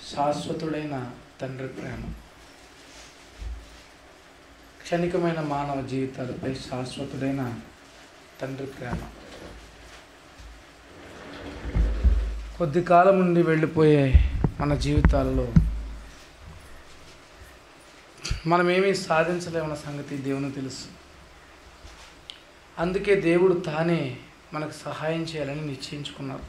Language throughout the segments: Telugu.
శాశ్వతుడైన తండ్రి ప్రేమ క్షణికమైన మానవ జీవితాలపై శాశ్వతుడైన తండ్రి ప్రేమ కొద్ది కాలం నుండి వెళ్ళిపోయే మన జీవితాలలో మనమేమీ సాధించలేమన్న సంగతి దేవుని తెలుసు అందుకే దేవుడు తానే మనకు సహాయం చేయాలని నిశ్చయించుకున్నారు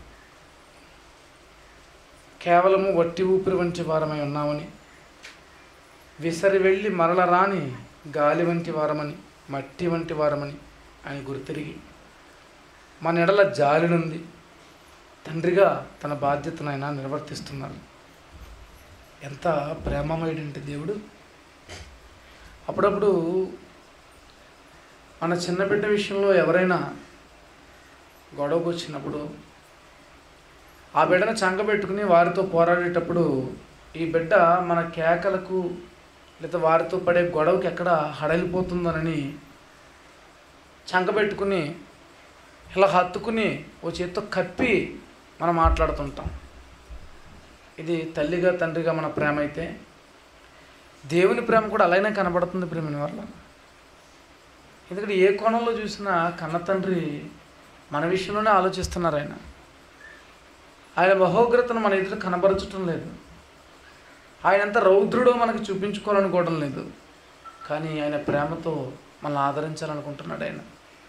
కేవలము వట్టి ఊపిరి వంటి వారమై ఉన్నామని విసరి వెళ్ళి మరల రాని గాలి వంటి వారమని మట్టి వంటి వారమని ఆయన గుర్తిరిగి మన ఎడల జాలి నుండి తండ్రిగా తన బాధ్యతను ఆయన నిర్వర్తిస్తున్నారు ఎంత ప్రేమమయుడంటే దేవుడు అప్పుడప్పుడు మన చిన్న బిడ్డ విషయంలో ఎవరైనా గొడవకు వచ్చినప్పుడు ఆ బిడ్డను చంకబెట్టుకుని వారితో పోరాడేటప్పుడు ఈ బిడ్డ మన కేకలకు లేదా వారితో పడే గొడవకి ఎక్కడ హడలిపోతుందనని చంకబెట్టుకుని ఇలా హత్తుకుని ఓ చేత్తో కప్పి మనం మాట్లాడుతుంటాం ఇది తల్లిగా తండ్రిగా మన ప్రేమ అయితే దేవుని ప్రేమ కూడా అలానే కనబడుతుంది ప్రేమని వల్ల ఎందుకంటే ఏ కోణంలో చూసినా కన్న తండ్రి మన విషయంలోనే ఆలోచిస్తున్నారు ఆయన ఆయన మహోగ్రతను మన ఎదుట కనబరచటం లేదు ఆయన ఎంత రౌద్రుడో మనకు చూపించుకోవాలనుకోవడం లేదు కానీ ఆయన ప్రేమతో మనల్ని ఆదరించాలనుకుంటున్నాడు ఆయన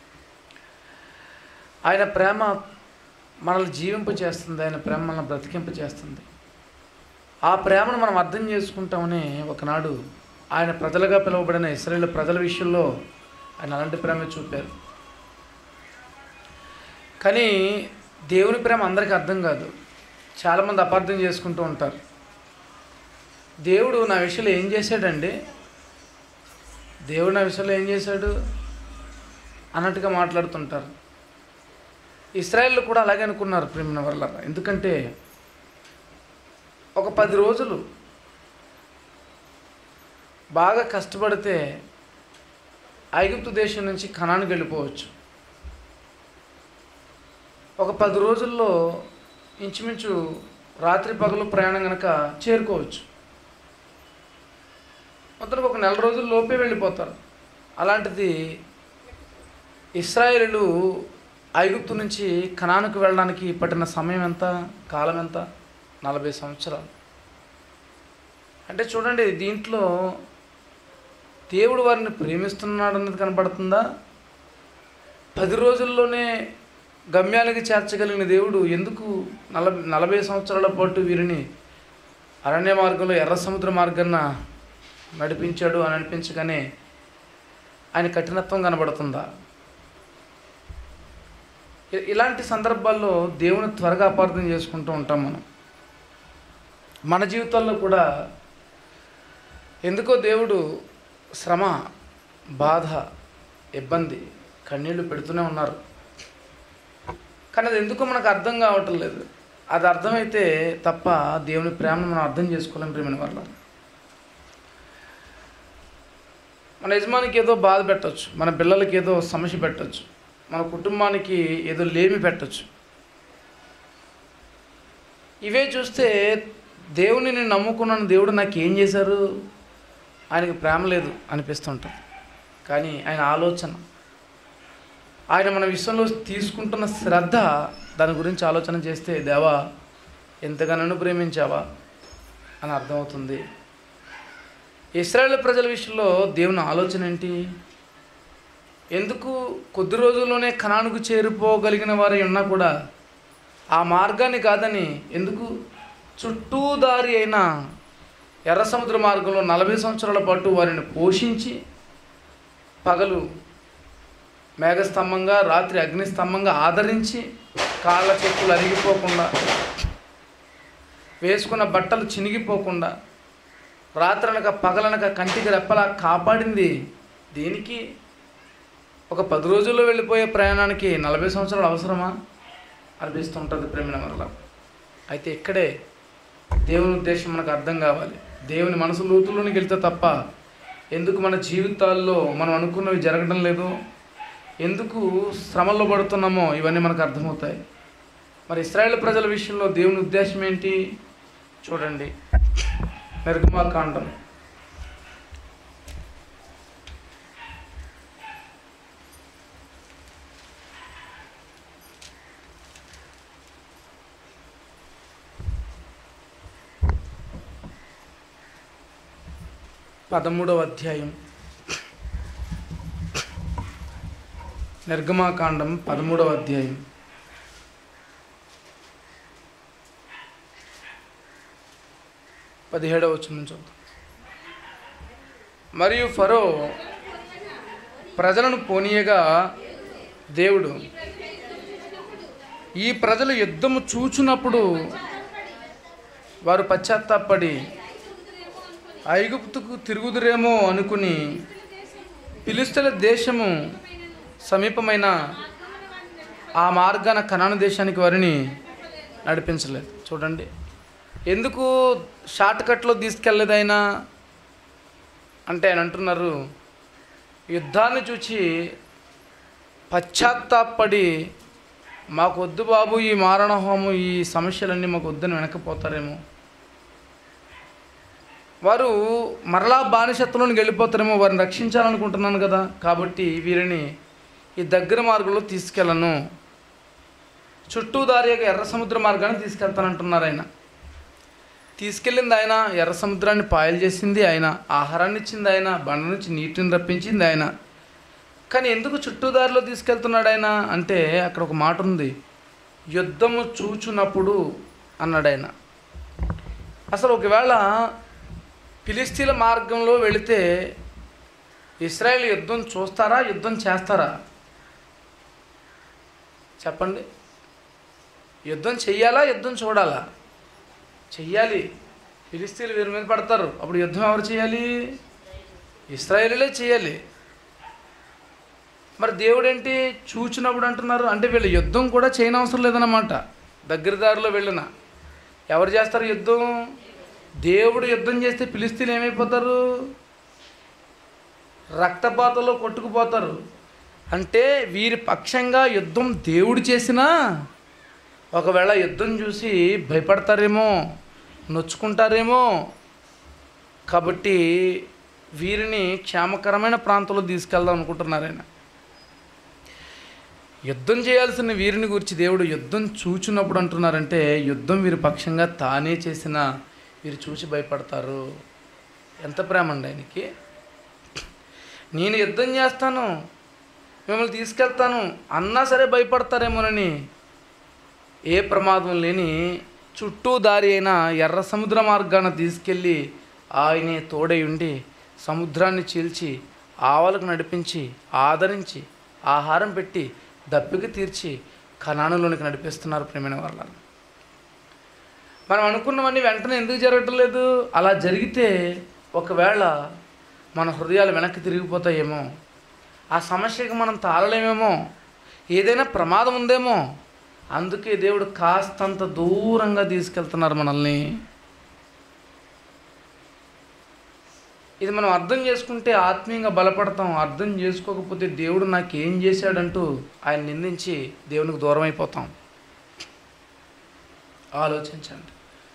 ఆయన ప్రేమ మనల్ని జీవింప చేస్తుంది ఆయన ప్రేమ మనల్ని బ్రతికింప చేస్తుంది ఆ ప్రేమను మనం అర్థం చేసుకుంటామని ఒకనాడు ఆయన ప్రజలుగా పిలువబడిన ఇస్రాయేల్ ప్రజల విషయంలో ఆయన అలాంటి ప్రేమ చూపారు కానీ దేవుని ప్రేమ అందరికీ అర్థం కాదు చాలామంది అపార్థం చేసుకుంటూ ఉంటారు దేవుడు నా విషయంలో ఏం చేశాడండి దేవుడు నా విషయంలో ఏం చేశాడు అన్నట్టుగా మాట్లాడుతుంటారు ఇస్రాయేల్ కూడా అలాగే అనుకున్నారు ప్రేమిన వల్ల ఎందుకంటే ఒక పది రోజులు బాగా కష్టపడితే ఐగుప్తు దేశం నుంచి కణానికి వెళ్ళిపోవచ్చు ఒక పది రోజుల్లో ఇంచుమించు రాత్రి పగలు ప్రయాణం కనుక చేరుకోవచ్చు మొత్తానికి ఒక నెల రోజుల లోపే వెళ్ళిపోతారు అలాంటిది ఇస్రాయేలు ఐగుప్తు నుంచి కణానికి వెళ్ళడానికి పట్టిన సమయం ఎంత కాలం ఎంత నలభై సంవత్సరాలు అంటే చూడండి దీంట్లో దేవుడు వారిని ప్రేమిస్తున్నాడు అన్నది కనపడుతుందా పది రోజుల్లోనే గమ్యానికి చేర్చగలిగిన దేవుడు ఎందుకు నలభై నలభై సంవత్సరాల పాటు వీరిని అరణ్య మార్గంలో ఎర్ర సముద్ర మార్గాన్న నడిపించాడు అని అనిపించగానే ఆయన కఠినత్వం కనబడుతుందా ఇ- ఇలాంటి సందర్భాల్లో దేవుని త్వరగా అపార్థం చేసుకుంటూ ఉంటాం మనం మన జీవితాల్లో కూడా ఎందుకో దేవుడు శ్రమ బాధ ఇబ్బంది కన్నీళ్లు పెడుతూనే ఉన్నారు కానీ అది ఎందుకో మనకు అర్థం కావటం లేదు అది అర్థమైతే తప్ప దేవుని ప్రేమను మనం అర్థం చేసుకోలేం ప్రేమని వల్ల మన యజమానికి ఏదో బాధ పెట్టచ్చు మన పిల్లలకి ఏదో సమస్య పెట్టచ్చు మన కుటుంబానికి ఏదో లేమి పెట్టచ్చు ఇవే చూస్తే దేవుని నేను నమ్ముకున్నాను దేవుడు నాకు ఏం చేశారు ఆయనకి ప్రేమ లేదు అనిపిస్తుంటుంది కానీ ఆయన ఆలోచన ఆయన మన విషయంలో తీసుకుంటున్న శ్రద్ధ దాని గురించి ఆలోచన చేస్తే దేవా ఎంతగా నన్ను ప్రేమించావా అని అర్థమవుతుంది ఇస్రాయేల్ ప్రజల విషయంలో దేవుని ఆలోచన ఏంటి ఎందుకు కొద్ది రోజుల్లోనే కణానికి చేరిపోగలిగిన వారై ఉన్నా కూడా ఆ మార్గాన్ని కాదని ఎందుకు చుట్టూ దారి అయిన ఎర్ర సముద్ర మార్గంలో నలభై సంవత్సరాల పాటు వారిని పోషించి పగలు మేఘస్తంభంగా రాత్రి అగ్నిస్తంభంగా ఆదరించి కాళ్ళ చెప్పులు అరిగిపోకుండా వేసుకున్న బట్టలు చినిగిపోకుండా రాత్రనక పగలనక కంటికి రెప్పలా కాపాడింది దేనికి ఒక పది రోజుల్లో వెళ్ళిపోయే ప్రయాణానికి నలభై సంవత్సరాలు అవసరమా అనిపిస్తుంటుంది ప్రేమిన వల్ల అయితే ఇక్కడే దేవుని ఉద్దేశం మనకు అర్థం కావాలి దేవుని మనసు లోతుల్లోనికి వెళ్తే తప్ప ఎందుకు మన జీవితాల్లో మనం అనుకున్నవి జరగడం లేదు ఎందుకు శ్రమల్లో పడుతున్నామో ఇవన్నీ మనకు అర్థమవుతాయి మరి ఇస్రాయేల్ ప్రజల విషయంలో దేవుని ఉద్దేశం ఏంటి చూడండి నిర్గమాకాండం పదమూడవ అధ్యాయం నిర్గమాకాండం పదమూడవ అధ్యాయం పదిహేడవ వచ్చిన నుంచి చదువుతాం. మరియు ఫరో ప్రజలను పోనీయగా దేవుడు ఈ ప్రజలు యుద్ధము చూచున్నప్పుడు వారు పశ్చాత్తాపడి ఐగుప్తుకు తిరుగుదురేమో అనుకుని ఫిలిస్తీన్ల దేశము సమీపమైన ఆ మార్గాన కనాను దేశానికి వారిని నడిపించలేదు చూడండి ఎందుకు షార్ట్ కట్లో తీసుకెళ్ళలేదు ఆయన అంటే ఆయన అంటున్నారు యుద్ధాన్ని చూచి పశ్చాత్తాపడి మాకు వద్దు బాబు ఈ మారణ హోమం ఈ సమస్యలన్నీ మాకు వద్దని వెనకపోతారేమో వారు మరలా బానిసత్వంలోకి వెళ్ళిపోతారేమో వారిని రక్షించాలనుకుంటున్నాను కదా కాబట్టి వీరిని ఈ దగ్గర మార్గంలో తీసుకెళ్ళను చుట్టూ దారిగా ఎర్ర సముద్ర మార్గాన్ని తీసుకెళ్తానంటున్నారు ఆయన తీసుకెళ్ళింది ఆయన ఎర్ర సముద్రాన్ని పాయలు చేసింది ఆయన ఆహారాన్ని ఇచ్చింది ఆయన బండ నుంచి నీటిని రప్పించింది ఆయన కానీ ఎందుకు చుట్టూ దారిలో తీసుకెళ్తున్నాడు ఆయన అంటే అక్కడ ఒక మాట ఉంది యుద్ధము చూచున్నప్పుడు అన్నాడు ఆయన అసలు ఒకవేళ ఫిలిస్తీన్ల మార్గంలో వెళితే ఇస్రాయేల్ యుద్ధం చూస్తారా యుద్ధం చేస్తారా చెప్పండి యుద్ధం చెయ్యాలా యుద్ధం చూడాలా చెయ్యాలి ఫిలిస్తీన్లు వీరి మీద పడతారు అప్పుడు యుద్ధం ఎవరు చేయాలి ఇస్రాయేలీలే చేయాలి మరి దేవుడు ఏంటి చూచినప్పుడు అంటున్నారు అంటే వీళ్ళు యుద్ధం కూడా చేయనవసరం లేదన్నమాట దగ్గర దారిలో వెళ్ళిన ఎవరు చేస్తారు యుద్ధం దేవుడు యుద్ధం చేస్తే పిలిస్తీలు ఏమైపోతారు రక్తపాతంలో కొట్టుకుపోతారు అంటే వీరి పక్షంగా యుద్ధం దేవుడు చేసినా ఒకవేళ యుద్ధం చూసి భయపడతారేమో నొచ్చుకుంటారేమో కాబట్టి వీరిని క్షేమకరమైన ప్రాంతంలో తీసుకెళ్దాం అనుకుంటున్నారు ఆయన యుద్ధం చేయాల్సిన వీరిని గురించి దేవుడు యుద్ధం చూచినప్పుడు అంటున్నారంటే యుద్ధం వీరి పక్షంగా తానే చేసిన వీరు చూసి భయపడతారు ఎంత ప్రేమ అండి ఆయనకి నేను యుద్ధం చేస్తాను మిమ్మల్ని తీసుకెళ్తాను అన్నా సరే భయపడతారేమోనని ఏ ప్రమాదం లేని చుట్టూ దారి అయిన ఎర్ర సముద్ర మార్గాన తీసుకెళ్ళి ఆయనే తోడై ఉండి సముద్రాన్ని చీల్చి ఆవలకు నడిపించి ఆదరించి ఆహారం పెట్టి దప్పిక తీర్చి కణానులోనికి నడిపిస్తున్నారు ప్రేమైన వాళ్ళ మనం అనుకున్నవన్నీ వెంటనే ఎందుకు జరగటం లేదు అలా జరిగితే ఒకవేళ మన హృదయాలు వెనక్కి తిరిగిపోతాయేమో ఆ సమస్యకి మనం తాళలేమేమో ఏదైనా ప్రమాదం ఉందేమో అందుకే దేవుడు కాస్తంత దూరంగా తీసుకెళ్తున్నారు మనల్ని ఇది మనం అర్థం చేసుకుంటే ఆత్మీయంగా బలపడతాం అర్థం చేసుకోకపోతే దేవుడు నాకు ఏం చేశాడంటూ ఆయన నిందించి దేవునికి దూరం అయిపోతాం ఆలోచించండి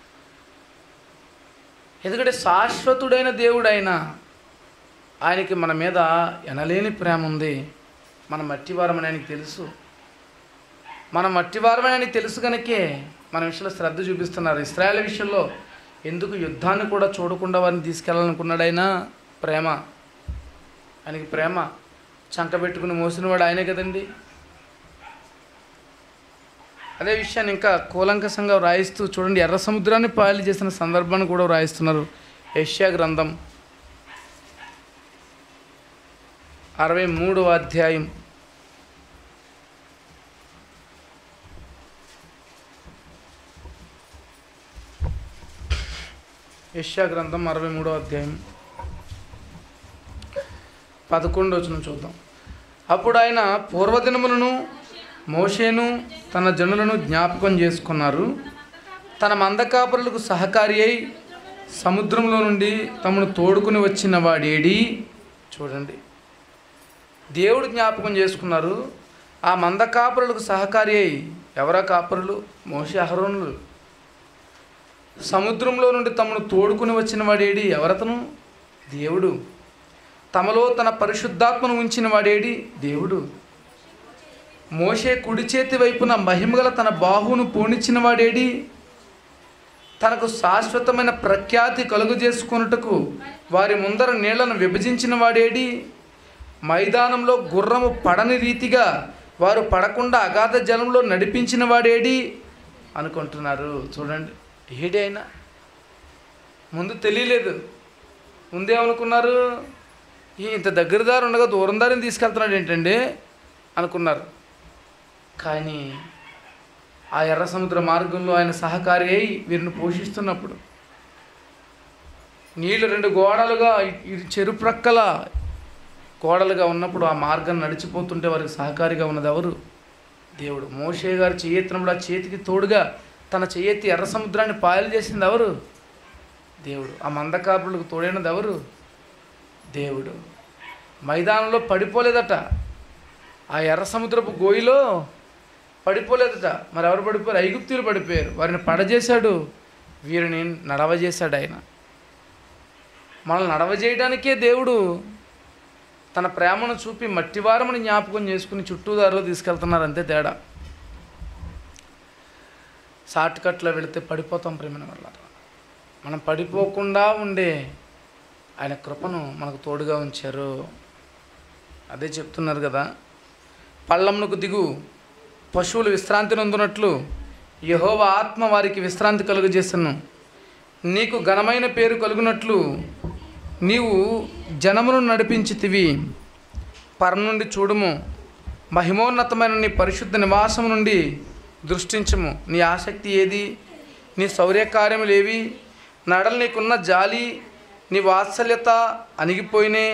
ఎందుకంటే శాశ్వతుడైన దేవుడు ఆయన ఆయనకి మన మీద ఎనలేని ప్రేమ ఉంది మన మట్టివారమని ఆయనకి తెలుసు మన మట్టివారమని ఆయనకి తెలుసు కనుకే మన విషయంలో శ్రద్ధ చూపిస్తున్నారు ఇస్రాయల్ విషయంలో ఎందుకు యుద్ధాన్ని కూడా చూడకుండా వారిని తీసుకెళ్ళాలనుకున్నాడు ఆయన ప్రేమ ఆయనకి ప్రేమ చంక పెట్టుకుని మోసినవాడు ఆయనే కదండి అదే విషయాన్ని ఇంకా కూలంకషంగా వ్రాయిస్తూ చూడండి ఎర్ర సముద్రాన్ని పాయలు చేసిన సందర్భాన్ని కూడా వ్రాయిస్తున్నారు ఏషియా గ్రంథం అరవై మూడవ అధ్యాయం యష్యా గ్రంథం అరవై మూడవ అధ్యాయం పదకొండు వచ్చిన చూద్దాం అప్పుడు ఆయన పూర్వదినములను మోషేను తన జనులను జ్ఞాపకం చేసుకున్నారు తన మందకాపరులకు సహకారి అయి సముద్రంలో నుండి తమను తోడుకుని వచ్చిన వాడేడి చూడండి దేవుడు జ్ఞాపకం చేసుకున్నారు ఆ మంద కాపరులకు సహకారి అయి ఎవరా కాపరులు మోషే అహరోనులు సముద్రంలో నుండి తమను తోడుకుని వచ్చిన వాడేడి ఎవరతను దేవుడు తమలో తన పరిశుద్ధాత్మను ఉంచిన వాడేడి దేవుడు మోషే కుడి చేతి వైపున మహిమగల తన బాహువును పోనిచ్చిన వాడేడి తనకు శాశ్వతమైన ప్రఖ్యాతి కలుగు చేసుకొనుటకు వారి ముందర నీళ్లను విభజించిన వాడేడి మైదానంలో గుర్రము పడని రీతిగా వారు పడకుండా అగాధ జలంలో నడిపించిన వాడేడి అనుకుంటున్నారు చూడండి ఏడి అయినా ముందు తెలియలేదు ముందేమనుకున్నారు ఈ ఇంత దగ్గర దారి ఉండగా దూరం దారిని తీసుకెళ్తున్నాడు ఏంటండి అనుకున్నారు కానీ ఆ ఎర్ర సముద్ర మార్గంలో ఆయన సహకారి అయి వీరిని పోషిస్తున్నప్పుడు నీళ్లు రెండు గోడలుగా ఇటు చెరు ప్రక్కల గోడలుగా ఉన్నప్పుడు ఆ మార్గం నడిచిపోతుంటే వారికి సహకారిగా ఉన్నది ఎవరు దేవుడు మోషే గారు చేయెత్తినప్పుడు ఆ చేతికి తోడుగా తన చేయెత్తి ఎర్ర సముద్రాన్ని పాయలు చేసింది ఎవరు దేవుడు ఆ మందకాపులకు తోడైనది ఎవరు దేవుడు మైదానంలో పడిపోలేదట ఆ ఎర్ర సముద్రపు గోయిలో పడిపోలేదట మరి ఎవరు పడిపోయారు ఐగుప్తులు పడిపోయారు వారిని పడజేశాడు వీరిని నడవజేశాడు ఆయన మనల్ని నడవజేయడానికే దేవుడు తన ప్రేమను చూపి మట్టివారమని జ్ఞాపకం చేసుకుని చుట్టూదారిలో తీసుకెళ్తున్నారు అంతే తేడా షార్ట్ కట్లో వెళితే పడిపోతాం ప్రేమ వల్ల మనం పడిపోకుండా ఉండే ఆయన కృపను మనకు తోడుగా ఉంచారు అదే చెప్తున్నారు కదా పళ్ళమునకు దిగు పశువులు విశ్రాంతి నొందునట్లు యహోవ ఆత్మ వారికి విశ్రాంతి కలుగజేసను నీకు ఘనమైన పేరు కలుగునట్లు నీవు జనమును నడిపించితివి పరం నుండి చూడుము మహిమోన్నతమైన నీ పరిశుద్ధ నివాసము నుండి దృష్టించము నీ ఆసక్తి ఏది నీ శౌర్యకార్యములేవి నడల నీకున్న జాలి నీ వాత్సల్యత అణిగిపోయినే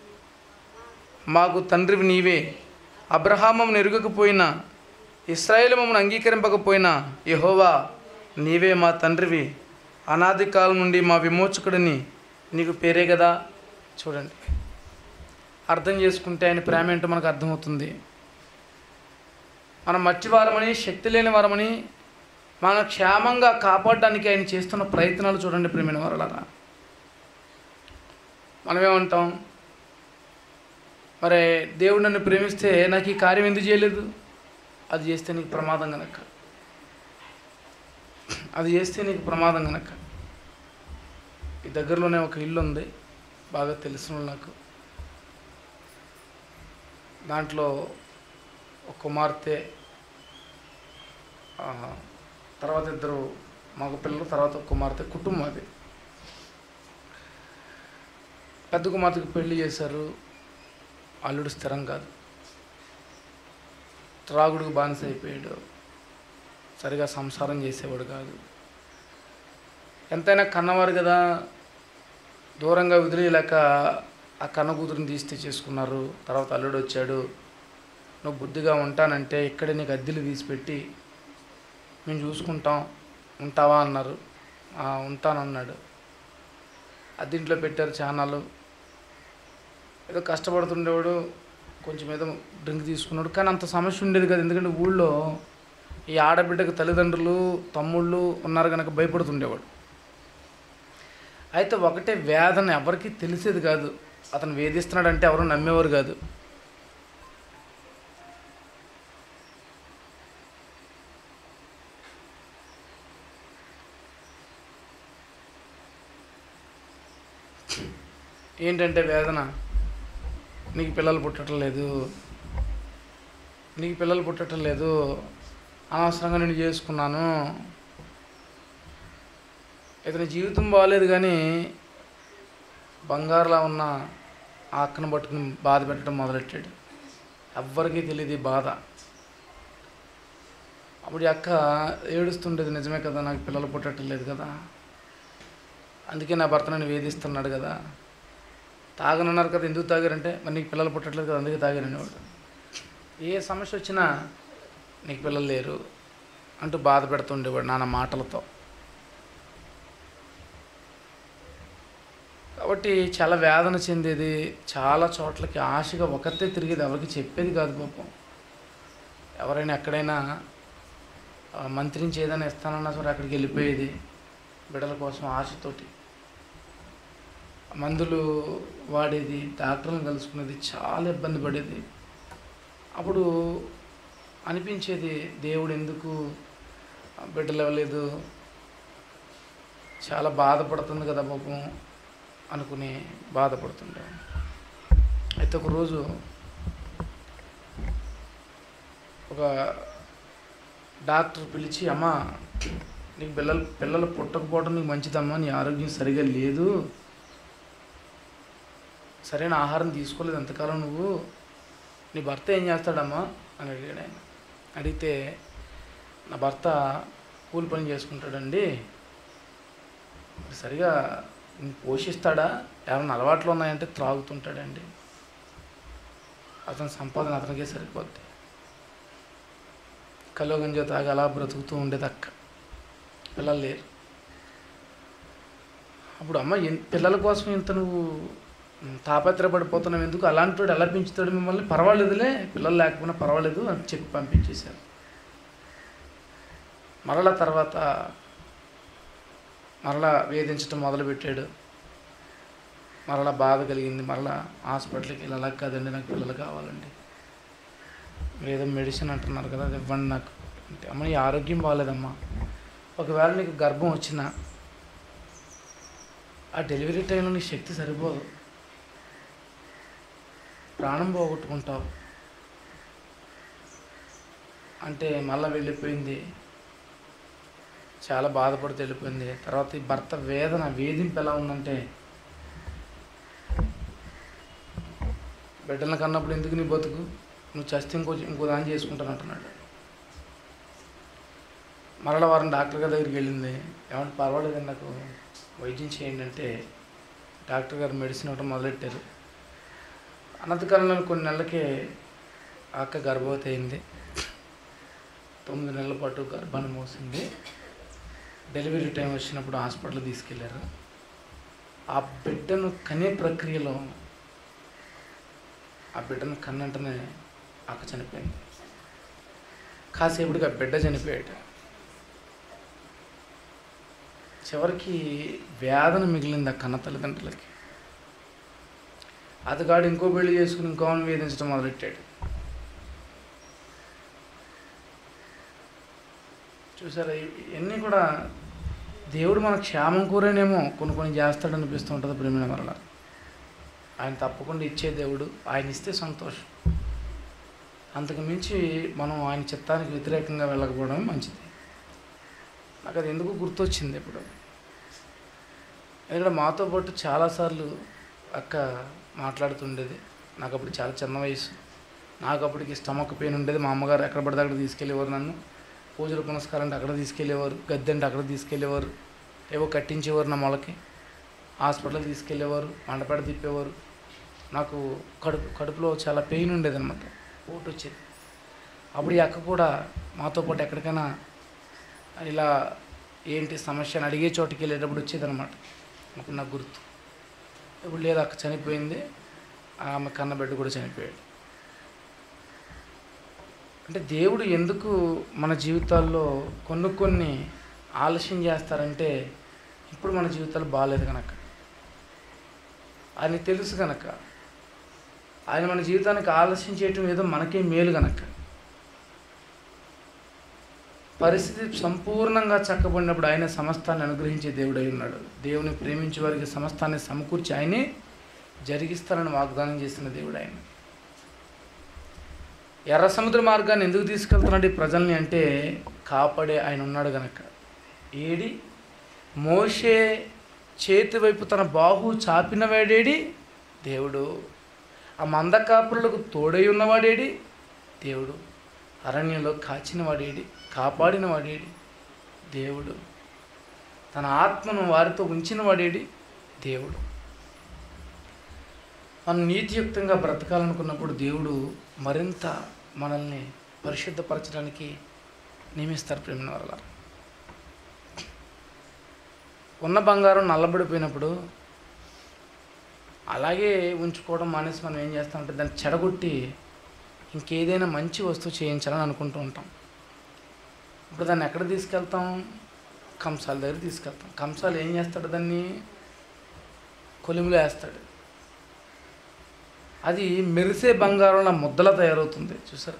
మాకు తండ్రివి నీవే అబ్రహామమును ఎరుగకపోయినా ఇస్రాయేల్ మమ్మల్ని అంగీకరింపకపోయినా యహోవా నీవే మా తండ్రివి అనాది కాలం నుండి మా విమోచకుడిని నీకు పేరే కదా చూడండి అర్థం చేసుకుంటే ఆయన ప్రేమ ఏంటో మనకు అర్థమవుతుంది మనం మట్టివారమని శక్తి లేని వారమని మన క్షేమంగా కాపాడడానికి ఆయన చేస్తున్న ప్రయత్నాలు చూడండి ప్రేమైన వారలారా మనమేమంటాం మరి దేవుడు నన్ను ప్రేమిస్తే నాకు ఈ కార్యం ఎందుకు చేయలేదు అది చేస్తే నీకు ప్రమాదం కనుక అది చేస్తే నీకు ప్రమాదం కనుక ఈ దగ్గరలోనే ఒక ఇల్లు ఉంది బాగా తెలిసిన వాళ్ళు నాకు దాంట్లో ఒక కుమార్తె ఆ, తర్వాత ఇద్దరు మగపిల్లలు తర్వాత ఒక కుమార్తె కుటుంబం అది పెద్ద కుమార్తెకు పెళ్లి చేశారు అల్లుడు స్థిరం కాదు త్రాగుడుకు బానిస అయిపోయాడు సరిగా సంసారం చేసేవాడు కాదు ఎంతైనా కన్నవారు కదా దూరంగా వదిలేయలేక ఆ కన్న కూతురుని తీస్తే చేసుకున్నారు తర్వాత అల్లుడు వచ్చాడు నువ్వు బుద్ధిగా ఉంటానంటే ఇక్కడే నీకు అద్దెలు తీసి పెట్టి మేము చూసుకుంటాం ఉంటావా అన్నారు "ఆ, ఉంటానన్నాడు అద్దెంట్లో పెట్టారు ఛానల్ ఏదో కష్టపడుతుండేవాడు కొంచెం ఏదో డ్రింక్ తీసుకున్నాడు కానీ అంత సమస్య ఉండేది కదా ఎందుకంటే ఊళ్ళో ఈ ఆడబిడ్డకు తల్లిదండ్రులు తమ్ముళ్ళు ఉన్నారు కనుక భయపడుతుండేవాడు అయితే ఒకటే వేదన ఎవరికి తెలిసేది కాదు అతను వేధిస్తున్నాడంటే ఎవరు నమ్మేవారు కాదు ఏంటంటే వేదన నీకు పిల్లలు పుట్టడం లేదు నీకు పిల్లలు పుట్టడం లేదు అనవసరంగా నేను చేసుకున్నాను ఇతని జీవితం బాగాలేదు కానీ బంగారులా ఉన్న ఆ అక్కను పట్టుకుని బాధ పెట్టడం మొదలెట్టాడు ఎవ్వరికీ తెలియదు ఈ బాధ అప్పుడు ఈ అక్క ఏడుస్తుండేది నిజమే కదా నాకు పిల్లలు పుట్టడం లేదు కదా అందుకే నా భర్త నన్ను వేధిస్తున్నాడు కదా తాగనన్నారు కదా ఎందుకు తాగారంటే మరి నీకు పిల్లలు పుట్టట్లేదు కదా అందుకే తాగారనేవాడు ఏ సమస్య వచ్చినా నీకు పిల్లలు లేరు అంటూ బాధ పెడుతుండేవాడు నాన్న మాటలతో కాబట్టి చాలా వేదన చెందేది చాలా చోట్లకి ఆశగా ఒకతే తిరిగేది ఎవరికి చెప్పేది కాదు పాపం ఎవరైనా ఎక్కడైనా ఆ, మంత్రించి ఏదైనా ఇస్తానన్నా సరే అక్కడికి వెళ్ళిపోయేది బిడ్డల కోసం ఆశతోటి మందులు వాడేది డాక్టర్లను కలుసుకునేది చాలా ఇబ్బంది పడేది అప్పుడు అనిపించేది దేవుడు ఎందుకు బిడ్డలు ఇవ్వలేదు చాలా బాధపడుతుంది కదా పాపం అనుకుని బాధపడుతుండే అయితే ఒకరోజు ఒక డాక్టర్ పిలిచి అమ్మ నీకు పిల్లలు పిల్లలు పుట్టకపోవడం నీకు మంచిదమ్మా నీ ఆరోగ్యం సరిగా లేదు సరైన ఆహారం తీసుకోలేదు ఎంతకాలం నువ్వు నీ భర్త ఏం చేస్తాడమ్మా అని అడిగాడు ఆయన అడిగితే నా భర్త కూలి పని చేసుకుంటాడండి మరి సరిగా నిన్ను పోషిస్తాడా ఏమైనా అలవాట్లు ఉన్నాయంటే త్రాగుతుంటాడండి అతని సంపాదన అతనికే సరిపోద్ది కలో గంజో తాగి అలా బ్రతుకుతూ ఉండేది అక్క పిల్లలు లేరు అప్పుడు అమ్మ ఎన్- పిల్లల కోసం ఇంత నువ్వు ఉమ్, తాపత్రపడిపోతున్నావు ఎందుకు అలాంటి వాడు ఎలా పెంచుతాడు మిమ్మల్ని పర్వాలేదులే పిల్లలు లేకపోయినా పర్వాలేదు అని చెప్పి పంపించేశారు మరలా తర్వాత మరలా వేధించడం మొదలుపెట్టాడు మరలా బాధ కలిగింది మరలా హాస్పిటల్కి వెళ్ళి అలా కాదండి నాకు పిల్లలు కావాలండి మీరు ఏదో మెడిసిన్ అంటున్నారు కదా అది ఇవ్వండి నాకు అంటే అమ్మ నీ ఆరోగ్యం బాగాలేదమ్మా ఒకవేళ నీకు గర్భం వచ్చినా ఆ డెలివరీ టైంలో నీ శక్తి సరిపోదు ప్రాణం పోగొట్టుకుంటావు అంటే మళ్ళీ వెళ్ళిపోయింది చాలా బాధపడుతూ వెళ్ళిపోయింది తర్వాత ఈ భర్త వేదన వేధింపు ఎలా ఉందంటే బిడ్డలను కన్నప్పుడు ఎందుకు నీ బతుకు నువ్వు చస్తే ఇంకో ఇంకో దాన్ని చేసుకుంటాను అంటున్నాడు మరల వారం డాక్టర్ గారి దగ్గరికి వెళ్ళింది ఏమంటే పర్వాలేదండి నాకు వైద్యం చేయండి అంటే డాక్టర్ గారు మెడిసిన్ ఇవ్వడం మొదలెట్టారు అనంతకాలంలో కొన్ని నెలలకే ఆ అక్క గర్భవతి అయింది తొమ్మిది నెలల పాటు గర్భాన్ని మోసింది డెలివరీ టైం వచ్చినప్పుడు హాస్పిటల్ తీసుకెళ్ళారు ఆ బిడ్డను కనే ప్రక్రియలో ఆ బిడ్డను కన్నంటనే అక్క చనిపోయింది కాసేపుడికి ఆ బిడ్డ చనిపోయాడు చివరికి వేదన మిగిలింది ఆ కన్న తల్లిదండ్రులకి అతగాడు ఇంకో పెళ్లి చేసుకుని ఇంకో ఆమెను వేధించడం మొదలెట్టాడు చూసారా ఇ- ఇవన్నీ కూడా దేవుడు మన క్షేమం కోరేనేమో కొన్ని కొన్ని చేస్తాడు అనిపిస్తూ ఉంటుంది ప్రేమిన మరల ఆయన తప్పకుండా ఇచ్చే దేవుడు ఆయన ఇస్తే సంతోషం అంతకు మించి మనం ఆయన చిత్తానికి వ్యతిరేకంగా వెళ్ళకపోవడం మంచిది నాకు అది ఎందుకు గుర్తొచ్చింది ఇప్పుడు ఎందుకంటే మాతో పాటు చాలాసార్లు అక్క మాట్లాడుతుండేది నాకు అప్పుడు చాలా చిన్న వయసు నాకు అప్పటికి స్టమక్ పెయిన్ ఉండేది మా అమ్మగారు ఎక్కడ పడితే అక్కడ తీసుకెళ్ళేవారు నన్ను పూజలు పునస్కారం అంటే అక్కడ తీసుకెళ్ళేవారు గద్దె అంటే అక్కడ తీసుకెళ్ళేవారు ఏవో కట్టించేవారు నా మొలకి హాస్పిటల్కి తీసుకెళ్ళేవారు మండపేట తిప్పేవారు నాకు కడుపు కడుపులో చాలా పెయిన్ ఉండేది అనమాట ఓటు వచ్చేది అప్పుడు ఈ అక్క కూడా మాతో పాటు ఎక్కడికైనా ఇలా ఏంటి సమస్య అని అడిగే చోటుకి వెళ్ళేటప్పుడు వచ్చేదనమాట అప్పుడు నాకు గుర్తు ఇప్పుడు లేదు అక్క చనిపోయింది ఆమె కన్న బిడ్డ కూడా చనిపోయాడు అంటే దేవుడు ఎందుకు మన జీవితాల్లో కొన్ని కొన్ని ఆలస్యం చేస్తారంటే ఇప్పుడు మన జీవితాలు బాగాలేదు కనుక ఆయన తెలుసు కనుక ఆయన మన జీవితానికి ఆలస్యం చేయటం ఏదో మనకే మేలు కనుక పరిస్థితి సంపూర్ణంగా చక్కబడినప్పుడు ఆయన సమస్తాన్ని అనుగ్రహించే దేవుడై ఉన్నాడు దేవుని ప్రేమించే వారికి సమస్తాన్ని సమకూర్చి ఆయనే జరిగిస్తానని వాగ్దానం చేసిన దేవుడు ఆయన ఎర్ర సముద్ర మార్గాన్ని ఎందుకు తీసుకెళ్తున్నాడు ఈ ప్రజల్ని అంటే కాపాడే ఆయన ఉన్నాడు గనక ఏడి మోషే చేతి వైపు తన బాహు చాపిన వాడేడి దేవుడు ఆ మంద కాపురులకు తోడై ఉన్నవాడేడి దేవుడు అరణ్యంలో కాచిన వాడేడి కాపాడిన వాడేడి దేవుడు తన ఆత్మను వారితో ఉంచిన వాడేడి దేవుడు మనం నీతియుక్తంగా బ్రతకాలనుకున్నప్పుడు దేవుడు మరింత మనల్ని పరిశుద్ధపరచడానికి నియమిస్తారు ప్రేమిన వల్ల ఉన్న బంగారం నల్లబడిపోయినప్పుడు అలాగే ఉంచుకోవడం మానేసి మనం ఏం చేస్తామంటే దాన్ని చెడగొట్టి ఇంకేదైనా మంచి వస్తువు చేయించాలని అనుకుంటూ ఉంటాం ఇప్పుడు దాన్ని ఎక్కడ తీసుకెళ్తాం కంసాల దగ్గర తీసుకెళ్తాం కంసాలు ఏం చేస్తాడు దాన్ని కొలిమిలో వేస్తాడు అది మెరిసే బంగారంలో ముద్దల తయారవుతుంది చూసారా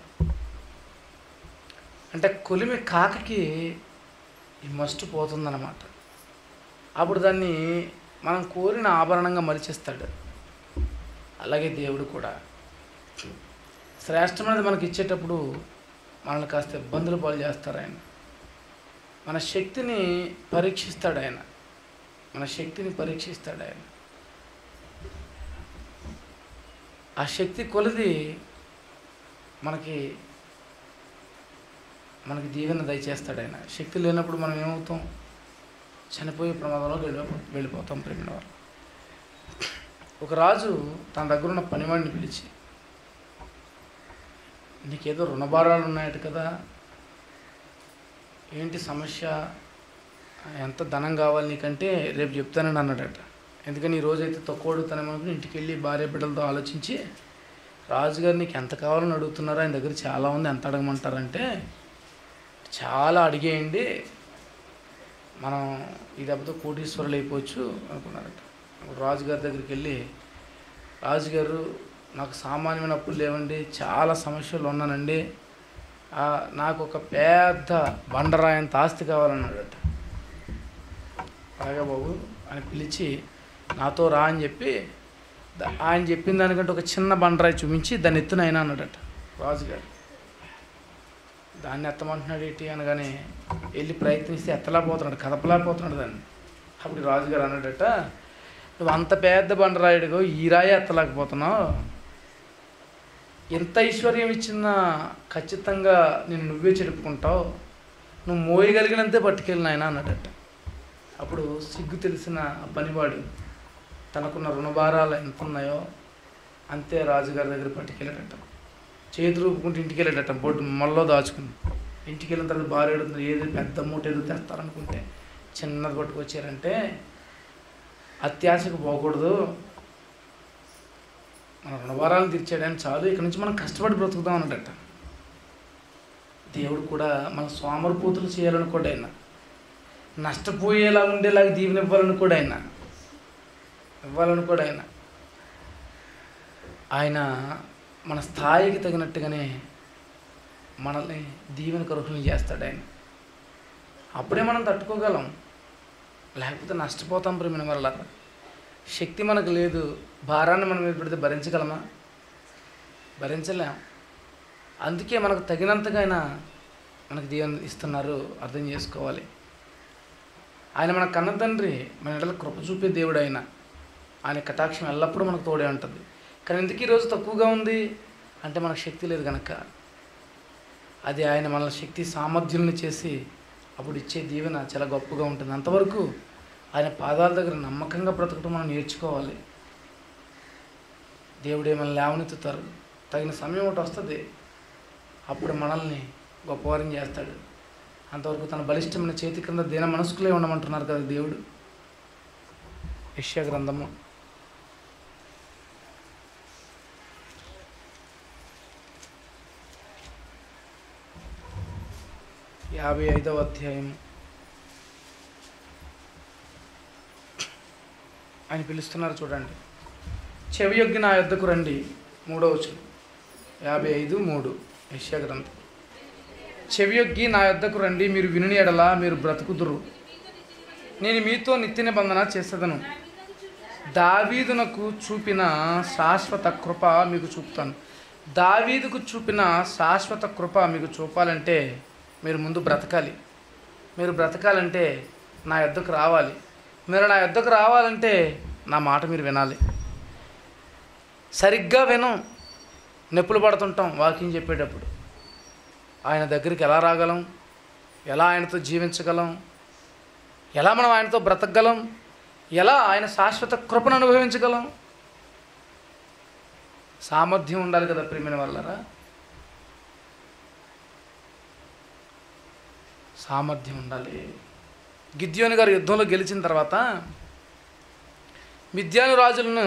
అంటే కొలిమి కాకకి ఈ మస్ట్ పోతుందన్నమాట అప్పుడు దాన్ని మనం కోరిన ఆభరణంగా మలిచిస్తాడు అలాగే దేవుడు కూడా శ్రేష్టమైనది మనకి ఇచ్చేటప్పుడు మనల్ని కాస్త ఇబ్బందులు పాలు చేస్తారు ఆయన మన శక్తిని పరీక్షిస్తాడు ఆయన మన శక్తిని పరీక్షిస్తాడు ఆయన ఆ శక్తి కొలిది మనకి మనకి దీవెన దయచేస్తాడు ఆయన శక్తి లేనప్పుడు మనం ఏమవుతాం చనిపోయే ప్రమాదంలోకి వెళ్ళి వెళ్ళిపోతాం ప్రేమిన వారు ఒక రాజు తన దగ్గర ఉన్న పనివాడిని పిలిచి నీకేదో రుణభారాలు ఉన్నాయట కదా ఏంటి సమస్య ఎంత ధనం కావాలి నీకంటే రేపు చెప్తానని అన్నాడట ఎందుకని ఈ రోజైతే తక్కువ అడుగుతానేమో అనుకుని ఇంటికి వెళ్ళి భార్య బిడ్డలతో ఆలోచించి రాజుగారు నీకు ఎంత కావాలని అడుగుతున్నారో ఆయన దగ్గర చాలా ఉంది ఎంత అడగమంటారంటే చాలా అడిగేయండి మనం ఈ దెబ్బతో కోటీశ్వరులు అయిపోవచ్చు అనుకున్నారట అప్పుడు రాజుగారి దగ్గరికి వెళ్ళి రాజుగారు నాకు సామాన్యమైన అప్పులు లేవండి చాలా సమస్యలు ఉన్నానండి ఆ, నాకు ఒక పెద్ద బండరాయంత ఆస్తి కావాలన్నాడట అలాగే బాబు అని పిలిచి నాతో రా అని చెప్పి ద- ఆయన చెప్పిన దానికంటే ఒక చిన్న బండరాయి చూపించి దాన్ని ఎత్తున అయినా అన్నాడట రాజుగారు దాన్ని ఎత్తమంటున్నాడు ఏంటి అనగానే వెళ్ళి ప్రయత్నిస్తే ఎత్తలేకపోతున్నాడు కదపలేకపోతున్నాడు దాన్ని అప్పుడు రాజుగారు అన్నాడట నువ్వు అంత పెద్ద బండరాయుడుగో ఈ రాయి ఎత్తలేకపోతున్నావు ఎంత ఐశ్వర్యం ఇచ్చినా ఖచ్చితంగా నేను నువ్వే చెడుపుకుంటావు నువ్వు మోయగలిగినంతే పట్టుకెళ్ళిన ఆయన అన్నాడట అప్పుడు సిగ్గు తెలిసిన ఆ పనివాడు తనకున్న రుణభారాలు ఎంత ఉన్నాయో అంతే రాజుగారి దగ్గర పట్టుకెళ్ళాడట చేతులు ఊపుకుంటూ ఇంటికి వెళ్ళాడట బొడ్డు మొల్లో దాచుకుని ఇంటికి వెళ్ళిన తర్వాత భార్య అడుగుతుంది ఏది పెద్ద మూట ఏదో తెస్తారనుకుంటే చిన్నది పట్టుకొచ్చారంటే అత్యాశకు పోకూడదు మన రుణభారాలను తీర్చేయడానికి చాలు ఇక్కడి నుంచి మనం కష్టపడి బ్రతుకుదాం అన్నదట దేవుడు కూడా మన సోమరిపోతులు చేయాలనుకోడు ఆయన నష్టపోయేలా ఉండేలాగా దీవెన ఇవ్వాలనుకోడు ఆయన ఇవ్వాలనుకోడు ఆయన ఆయన మన స్థాయికి తగినట్టుగానే మనల్ని దీవెన కరుహులు చేస్తాడు ఆయన అప్పుడే మనం తట్టుకోగలం లేకపోతే నష్టపోతాం ప్రేమిన వల్ల శక్తి మనకు లేదు భారాన్ని మనం మీద పెడితే భరించగలమా భరించలేం అందుకే మనకు తగినంతగా ఆయన మనకు దీవెన ఇస్తున్నారు అర్థం చేసుకోవాలి ఆయన మన కన్న తండ్రి మన ఎడల కృప చూపే దేవుడు ఆయన ఆయన కటాక్షం ఎల్లప్పుడూ మనకు తోడే ఉంటుంది కానీ ఎందుకు ఈరోజు తక్కువగా ఉంది అంటే మనకు శక్తి లేదు కనుక అది ఆయన మన శక్తి సామర్థ్యుల్ని చేసి అప్పుడు ఇచ్చే దీవెన చాలా గొప్పగా ఉంటుంది అంతవరకు ఆయన పాదాల దగ్గర నమ్మకంగా బ్రతకటం మనం నేర్చుకోవాలి దేవుడే మనల్ని లేవనెత్తుతారు తగిన సమయం ఒకటి వస్తుంది అప్పుడు మనల్ని గొప్పవారిని చేస్తాడు అంతవరకు తన బలిష్టమైన చేతి క్రింద దీన మనసుకులే ఉండమంటున్నారు కదా దేవుడు యష్యా గ్రంథము యాభై ఐదవ అధ్యాయం ఆయన పిలుస్తున్నారు చూడండి చెవియొగ్గి నా యొద్దకు రండి మూడో వచనం యాభై ఐదు మూడు యష్యా గ్రంథం చెవియొగ్గి నా యొద్దకు రండి మీరు వినుని ఎడల మీరు బ్రతుకుదురు నేను మీతో నిత్య నిబంధన చేసేదను దావీదునకు చూపిన శాశ్వత కృప మీకు చూపుతాను దావీదుకు చూపిన శాశ్వత కృప మీకు చూపాలంటే మీరు ముందు బ్రతకాలి మీరు బ్రతకాలంటే నా యొద్దకు రావాలి మీరు నా యొద్దకు రావాలంటే నా మాట మీరు వినాలి సరిగ్గా వినం నొప్పులు పడుతుంటాం వాకింగ్ చెప్పేటప్పుడు ఆయన దగ్గరికి ఎలా రాగలం ఎలా ఆయనతో జీవించగలం ఎలా మనం ఆయనతో బ్రతకగలం ఎలా ఆయన శాశ్వత కృపను అనుభవించగలం సామర్థ్యం ఉండాలి కదా ప్రేమిన వల్లరా సామర్థ్యం ఉండాలి గిద్యోని గారు యుద్ధంలో గెలిచిన తర్వాత మిద్యాను రాజులను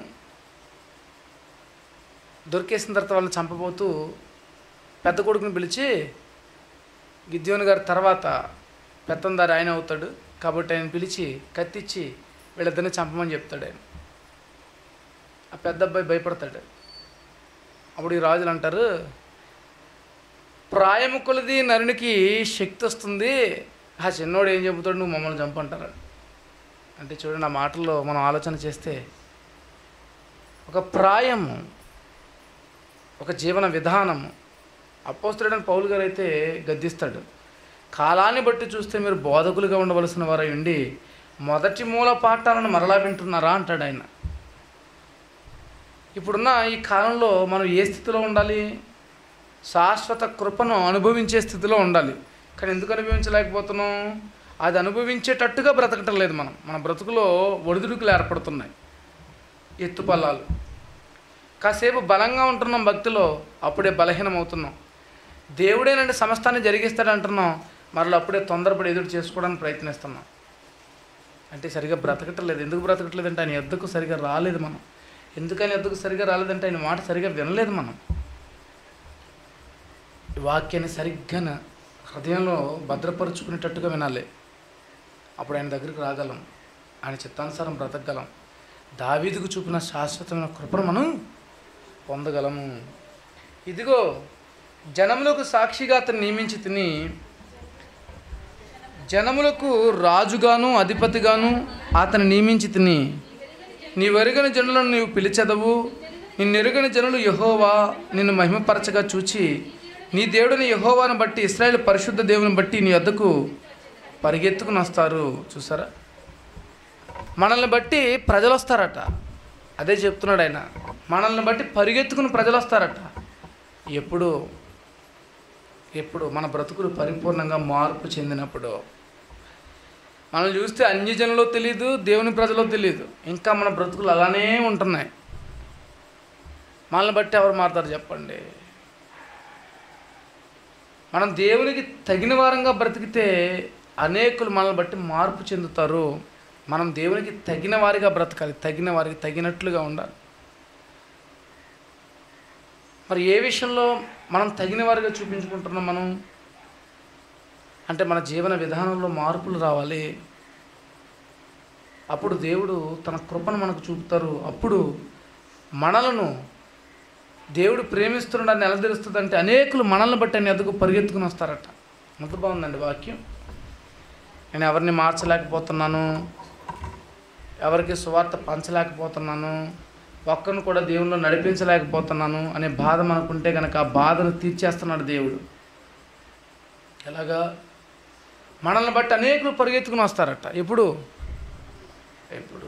దొరికేసిన తర్వాత వాళ్ళని చంపబోతూ పెద్ద కొడుకుని పిలిచి గిద్యోని గారి తర్వాత పెత్తందారి ఆయన అవుతాడు కాబట్టి ఆయన పిలిచి కత్తిచ్చి వీళ్ళిద్దరిని చంపమని చెప్తాడు ఆయన ఆ పెద్ద అబ్బాయి భయపడతాడు అప్పుడు ఈ రాజులు అంటారు ప్రాయము కొలది నరునికి శక్తి వస్తుంది ఆ చిన్నోడు ఏం చెబుతాడు నువ్వు మమ్మల్ని చంపంటారు అంటే చూడండి ఆ మాటల్లో మనం ఆలోచన చేస్తే ఒక ప్రాయము ఒక జీవన విధానము అపోస్తుడైన పౌలు గారు అయితే గద్దిస్తాడు కాలాన్ని బట్టి చూస్తే మీరు బోధకులుగా ఉండవలసిన వారై ఉండి మొదటి మూల పాఠాలను మరలా వింటున్నారా అంటాడు ఆయన ఇప్పుడున్న ఈ కాలంలో మనం ఏ స్థితిలో ఉండాలి శాశ్వత కృపను అనుభవించే స్థితిలో ఉండాలి కానీ ఎందుకు అనుభవించలేకపోతున్నాం అది అనుభవించేటట్టుగా బ్రతకటం లేదు మనం మన బ్రతుకులో ఒడిదుడుకులు ఏర్పడుతున్నాయి ఎత్తుపల్లాలు కాసేపు బలంగా ఉంటున్నాం భక్తిలో అప్పుడే బలహీనం అవుతున్నాం దేవుడేనండి సమస్తాన్ని జరిగిస్తాడు అంటున్నాం మరలా అప్పుడే తొందరపడి ఎదురు చేసుకోవడానికి ప్రయత్నిస్తున్నాం అంటే సరిగా బ్రతకటం లేదు ఎందుకు బ్రతకట్లేదు అంటే ఆయన ఎద్దుకు సరిగా రాలేదు మనం ఎందుకని ఎద్దుకు సరిగా రాలేదంటే ఆయన మాట సరిగా వినలేదు మనం ఈ వాక్యాన్ని సరిగ్గా నా హృదయంలో భద్రపరుచుకునేటట్టుగా వినాలి అప్పుడు ఆయన దగ్గరికి రాగలం ఆయన చిత్తానుసారం బ్రతకగలం దావీదుకు చూపిన శాశ్వతమైన కృపను మనం పొందగలము ఇదిగో జనములకు సాక్షిగా అతను నియమించి తిని జనములకు రాజుగాను అధిపతిగాను అతను నియమించి తిని నీవెరుగని జనులను నీవు పిలిచెదవు నిన్నెరుగని జనులు యహోవా నిన్ను మహిమపరచగా చూచి నీ దేవుడిని యహోవాను బట్టి ఇస్రాయేల్ పరిశుద్ధ దేవుని బట్టి నీ వద్దకు పరిగెత్తుకుని వస్తారు చూసారా మనల్ని బట్టి ప్రజలు వస్తారట అదే చెప్తున్నాడు ఆయన మనల్ని బట్టి పరిగెత్తుకుని ప్రజలు వస్తారట ఎప్పుడు ఎప్పుడు మన బ్రతుకులు పరిపూర్ణంగా మార్పు చెందినప్పుడు మనం చూస్తే అన్యజనులో తెలియదు దేవుని ప్రజలో తెలియదు ఇంకా మన బ్రతుకులు అలానే ఉంటున్నాయి మనల్ని బట్టి ఎవరు మారుతారు చెప్పండి మనం దేవునికి తగిన వారంగా బ్రతికితే అనేకులు మనల్ని బట్టి మార్పు చెందుతారు మనం దేవునికి తగిన వారిగా బ్రతకాలి తగిన వారికి తగినట్లుగా ఉండాలి మరి ఏ విషయంలో మనం తగిన వారిగా చూపించుకుంటున్నాం మనం అంటే మన జీవన విధానంలో మార్పులు రావాలి అప్పుడు దేవుడు తన కృపను మనకు చూపుతారు అప్పుడు మనలను దేవుడు ప్రేమిస్తున్నాడని నిలదీరుస్తుంది అంటే అనేకులు మనల్ని బట్టి ఆయన ఎదుగు పరిగెత్తుకుని వస్తారట ఎంత బాగుందండి వాక్యం నేను ఎవరిని మార్చలేకపోతున్నాను ఎవరికి సువార్త పంచలేకపోతున్నాను ఒక్కరిని కూడా దేవుళ్ళు నడిపించలేకపోతున్నాను అనే బాధ మనకుంటే కనుక ఆ బాధను తీర్చేస్తున్నాడు దేవుడు ఎలాగా మనల్ని బట్టి అనేకులు పరిగెత్తుకుని వస్తారట ఎప్పుడు ఎప్పుడు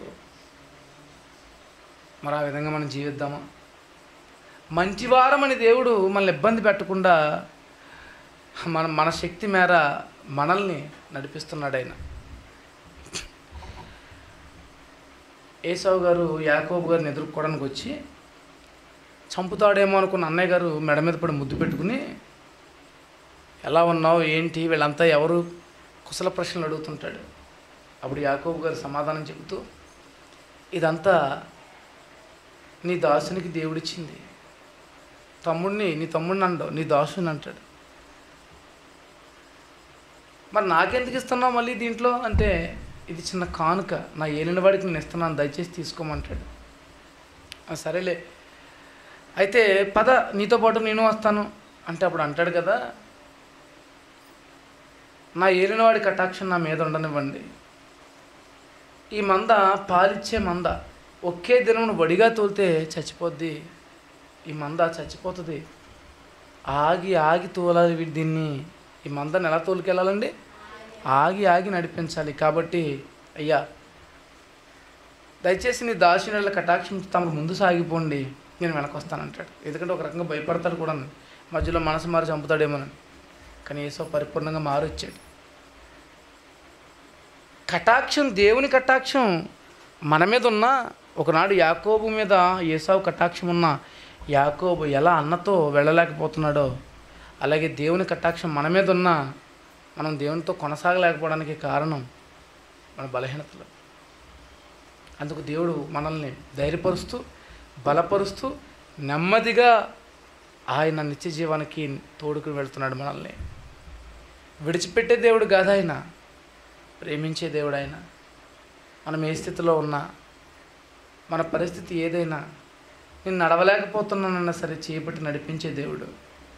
మరి ఆ విధంగా మనం జీవిద్దామా మంచివారమని దేవుడు మనల్ని ఇబ్బంది పెట్టకుండా మన మన శక్తి మేర మనల్ని నడిపిస్తున్నాడు ఆయన ఏసావు గారు యాకోబు గారిని ఎదుర్కోవడానికి వచ్చి చంపుతాడేమో అనుకున్న అన్నయ్య గారు మెడ మీద పడి ముద్దు పెట్టుకుని ఎలా ఉన్నావు ఏంటి వీళ్ళంతా ఎవరు కుశల ప్రశ్నలు అడుగుతుంటాడు అప్పుడు యాకోబు గారు సమాధానం చెబుతూ ఇదంతా నీ దాసునికి దేవుడిచ్చింది తమ్ముడిని నీ తమ్ముడిని అండవు నీ దాసుని అంటాడు మరి నాకెందుకు ఇస్తున్నావు మళ్ళీ దీంట్లో అంటే ఇది చిన్న కానుక నా ఏలిన వాడికి నేను ఇస్తున్నాను దయచేసి తీసుకోమంటాడు "ఆ, సరేలే అయితే పద నీతో పాటు నేను వస్తాను అంటే అప్పుడు అంటాడు కదా నా ఏలినవాడి కటాక్షం నా మీద ఉండనివ్వండి ఈ మంద పాలిచ్చే మంద ఒకే దినమును వడిగా తోలితే చచ్చిపోద్ది ఈ మంద చచ్చిపోతుంది ఆగి ఆగి తోలాలి వీ- దీన్ని ఈ మందని ఎలా తోలుకెళ్ళాలండి ఆగి ఆగి నడిపించాలి కాబట్టి అయ్యా దయచేసి నీ దాసినుల కటాక్షం తమకు ముందు సాగిపోండి నేను వెనకొస్తానంటాడు ఎందుకంటే ఒక రకంగా భయపడతాడు కూడా మధ్యలో మనసు మారి చంపుతాడేమోనని కానీ ఏసో పరిపూర్ణంగా మారొచ్చాడు కటాక్షం దేవుని కటాక్షం మన మీద ఉన్న ఒకనాడు యాకోబు మీద ఏసావు కటాక్షం ఉన్న యాకోబు ఎలా అన్నతో వెళ్ళలేకపోతున్నాడో అలాగే దేవుని కటాక్షం మన మీద ఉన్న మనం దేవునితో కొనసాగలేకపోవడానికి కారణం మన బలహీనతలు అందుకు దేవుడు మనల్ని ధైర్యపరుస్తూ బలపరుస్తూ నెమ్మదిగా ఆయన నిత్య జీవానికి తోడుకుని వెళ్తున్నాడు మనల్ని విడిచిపెట్టే దేవుడు కాదు ఆయన ప్రేమించే దేవుడు ఆయన మనం ఏ స్థితిలో ఉన్నా మన పరిస్థితి ఏదైనా నేను నడవలేకపోతున్నానన్నా సరే చేపట్టి నడిపించే దేవుడు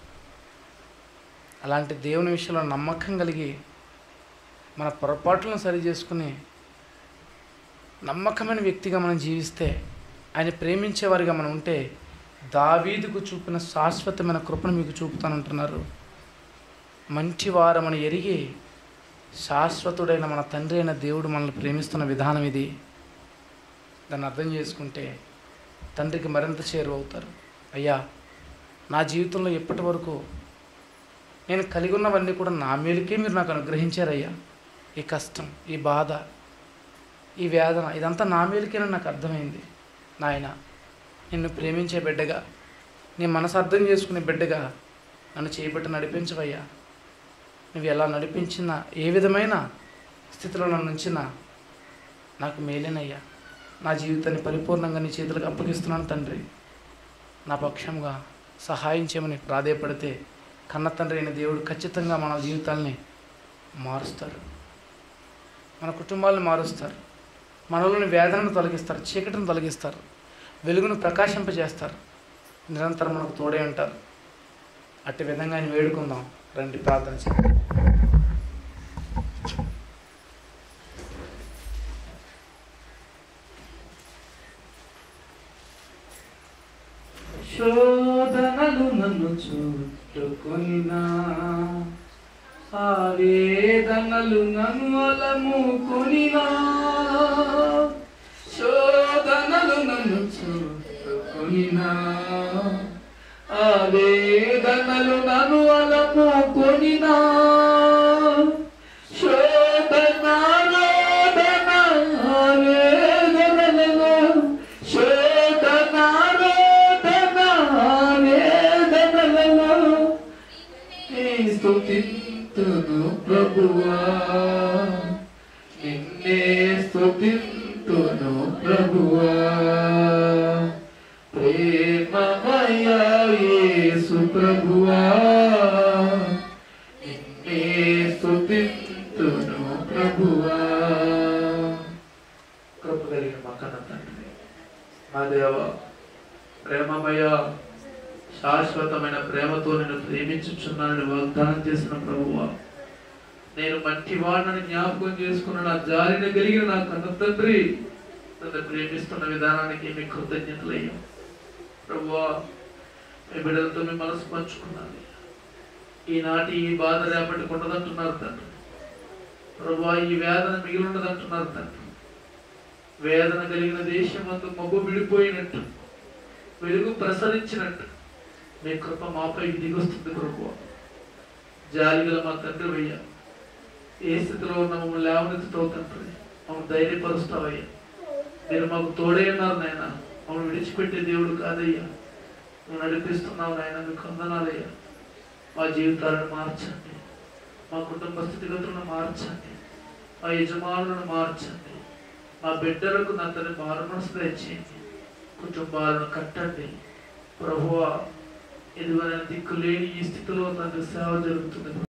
అలాంటి దేవుని విషయంలో నమ్మకం కలిగి మన పొరపాట్లను సరి చేసుకుని నమ్మకమైన వ్యక్తిగా మనం జీవిస్తే ఆయన ప్రేమించేవారిగా మనం ఉంటే దావీదుకు చూపిన శాశ్వతమైన కృపను మీకు చూపుతానంటున్నారు మంచివారమని ఎరిగి శాశ్వతుడైన మన తండ్రి అయిన దేవుడు మనల్ని ప్రేమిస్తున్న విధానం ఇది దాన్ని అర్థం చేసుకుంటే తండ్రికి మరింత చేరువవుతారు అయ్యా నా జీవితంలో ఎప్పటి వరకు నేను కలిగి ఉన్నవన్నీ కూడా నా మేలుకే మీరు నాకు అనుగ్రహించారయ్యా ఈ కష్టం ఈ బాధ ఈ వేదన ఇదంతా నా మేలుకేనని నాకు అర్థమైంది నాయన నిన్ను ప్రేమించే బిడ్డగా నీ మనసు అర్థం చేసుకునే బిడ్డగా నన్ను చేపట్టి నడిపించవయ్యా నువ్వు ఎలా నడిపించినా ఏ విధమైన స్థితిలో నన్ను ఉంచినా నాకు మేలేనయ్యా నా జీవితాన్ని పరిపూర్ణంగా నీ చేతులకు అప్పగిస్తున్నాను తండ్రి నా పక్షంగా సహాయం చేయమని ప్రాధేయపడితే కన్న తండ్రి అయిన దేవుడు ఖచ్చితంగా మన జీవితాల్ని మారుస్తారు మన కుటుంబాలను మారుస్తారు మనలోని వేదనను తొలగిస్తారు చీకటిని తొలగిస్తారు వెలుగును ప్రకాశింపజేస్తారు నిరంతరం మనకు తోడే ఉంటారు అట్టి విధంగా ఆయన వేడుకుందాం రండి ప్రార్థన చేద్దాం శోధనలు నన్ను చుట్టుకొనినా ఆవేదనలు నన్ను అలముకొనినా శోధనలు నన్ను చుట్టుకొనినా ఆవేదనలు నన్ను అలముకొనినా శోధన రోదన ఆవేదనలలో శోధన రోదన ఆవేదనలలో నీ స్తుతింతును ప్రభువా నిన్నే స్తుతింతును ప్రభువా ప్రేమమయ యేసు ప్రభువా నిన్నే స్తుతింతును ప్రభువా కృప కలిగిన మా కన్న తండ్రి మా దేవ ప్రేమమయ శాశ్వతమైన ప్రేమతో నేను ప్రేమించుచున్నానని వాగ్దానం చేసిన ప్రభువా నేను మంచి వాడిని జ్ఞాపకం చేసుకున్న నా జారిన కలిగిన నా కన్న తండ్రి నన్ను ప్రేమిస్తున్న విధానానికి మీ కృతజ్ఞతలయ్యాం ప్రభువా మీ బిడ్డలతో మీ మనసు పంచుకున్నాను ఈనాటి ఈ బాధ రేపటికి ఉండదంటున్నారు తండ్రి ప్రభువా ఈ వేదన మిగిలి ఉండదంటున్నారు తండ్రి వేదన కలిగిన దేశం అందు మబ్బు విడిపోయినట్టు వెలుగు ప్రసరించినట్టు మీ కృప మాపై దిగొస్తుంది ప్రభు జాలిగల మా తండ్రి అయ్యా ఏ స్థితిలో ఉన్న మమ్మల్ని లేవనెత్తుతావు తండ్రి మమ్మల్ని ధైర్యపరుస్తావయ్యా మీరు మాకు తోడే ఉన్నారు నాయన మమ్మల్ని విడిచిపెట్టే దేవుడు కాదయ్యా నువ్వు నడిపిస్తున్నావు నాయన మీకు వందనాలయ్యా మా జీవితాలను మార్చండి మా కుటుంబ స్థితిగతులను మార్చండి మా యజమానులను మార్చండి మా బిడ్డలకు నా తన మారు మనసు దయచేయండి కుటుంబాలను కట్టండి ప్రభువా ఎదుగున దిక్కు లేని ఈ స్థితిలో నాకు సేవ జరుగుతుంది